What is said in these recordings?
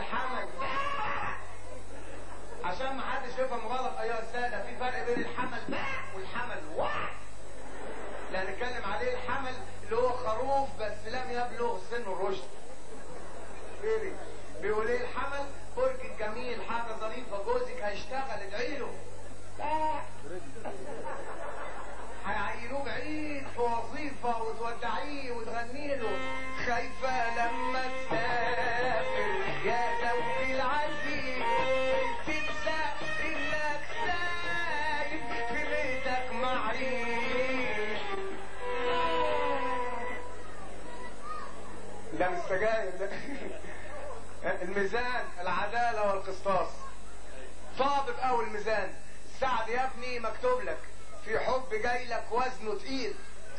الحمل عشان ما حدش يفهم غلط ايها الساده في فرق بين الحمل والحمل لا نتكلم عليه الحمل اللي هو خروف بس لم يبلغ سن الرشد بيبي بيقول ايه الحمل برج جميل حاجه ظريفه جوزك هيشتغل ادعي له لا هيعينوه بعيد في وظيفة وتودعيه وتغني له خايفة لما تسافر يا زوجي العزيز تنسى انك سايب في بيتك معيش ده مش سجاير ده الميزان العدالة والقسطاس صادق أوي الميزان سعد يا ابني مكتوب لك في حب جاي لك وزنه تقيل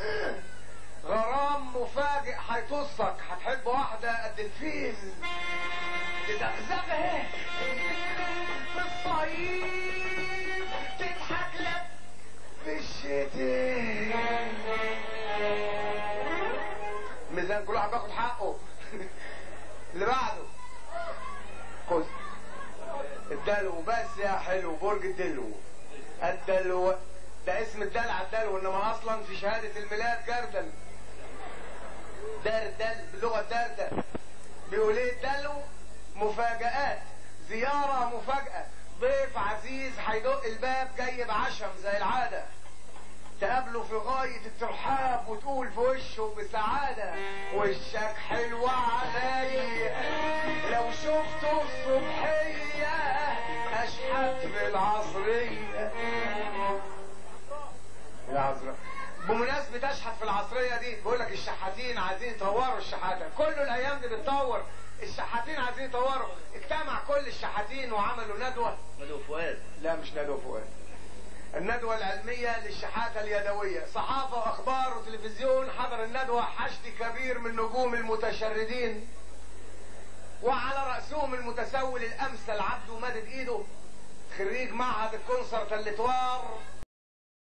غرام مفاجئ هيطصك هتحب واحدة قد الفيل تزغزغها في الصيف تضحك لك في الشتاء ميزان كل واحد بياخد حقه اللي بعده خد الدلو بس يا حلو برج الدلو الدلو ده اسم الدلع الدلو انما اصلا في شهادة الميلاد جردل دردل باللغة دردل بيقول ايه الدلو مفاجآت زيارة مفاجأة ضيف عزيز هيدق الباب جاي بعشم زي العادة تقابله في غاية الترحاب وتقول في وشه بسعادة وشك حلو عليا لو شفته الصبحية اشحت في العصرية العصرية بمناسبة اشحت في العصرية دي بقول لك الشحاتين عايزين يطوروا الشحاتة كل الايام دي بتطور الشحاتين عايزين يطوروا اجتمع كل الشحاتين وعملوا ندوة ندوة فؤاد لا مش ندوة فؤاد الندوة العلمية للشحاتة اليدوية صحافة واخبار وتلفزيون حضر الندوة حشد كبير من نجوم المتشردين وعلى رأسهم المتسول الامثل عبده مادد ايده خريج معهد الكونسرت الليتوار